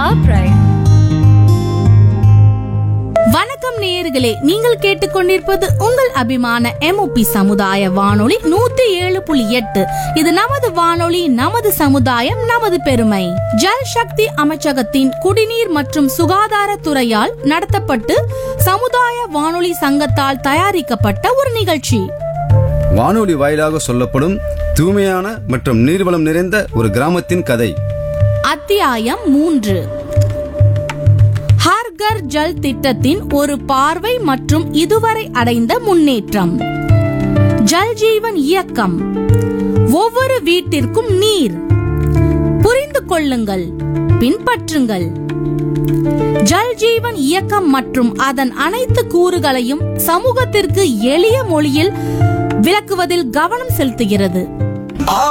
our pride. வணக்கம் நேயர்களே நீங்கள் கேட்டுக்கொண்டிருப்பது உங்கள் அபிமான எம்ஓபி சமுதாய வானொலி நூத்தி ஏழு புள்ளி எட்டு இது நமது வானொலி நமது சமுதாயம் நமது பெருமை ஜல் சக்தி அமைச்சகத்தின் குடிநீர் மற்றும் சுகாதார துறையால் நடத்தப்பட்டு சமுதாய வானொலி சங்கத்தால் தயாரிக்கப்பட்ட ஒரு நிகழ்ச்சி வானொலி வாயிலாக சொல்லப்படும் தூய்மையான மற்றும் நீர்வளம் நிறைந்த ஒரு கிராமத்தின் கதை அத்தியாயம் மூன்று ஹர்கர் ஜல் திட்டத்தின் ஒரு பார்வை மற்றும் இதுவரை அடைந்த முன்னேற்றம் ஜல் ஜீவன் இயக்கம் ஒவ்வொரு வீட்டிற்கும் நீர் புரிந்து கொள்ளுங்கள் பின்பற்றுங்கள் ஜல் ஜீவன் இயக்கம் மற்றும் அதன் அனைத்து கூறுகளையும் சமூகத்திற்கு எளிய மொழியில் விளக்குவதில் கவனம் செலுத்துகிறது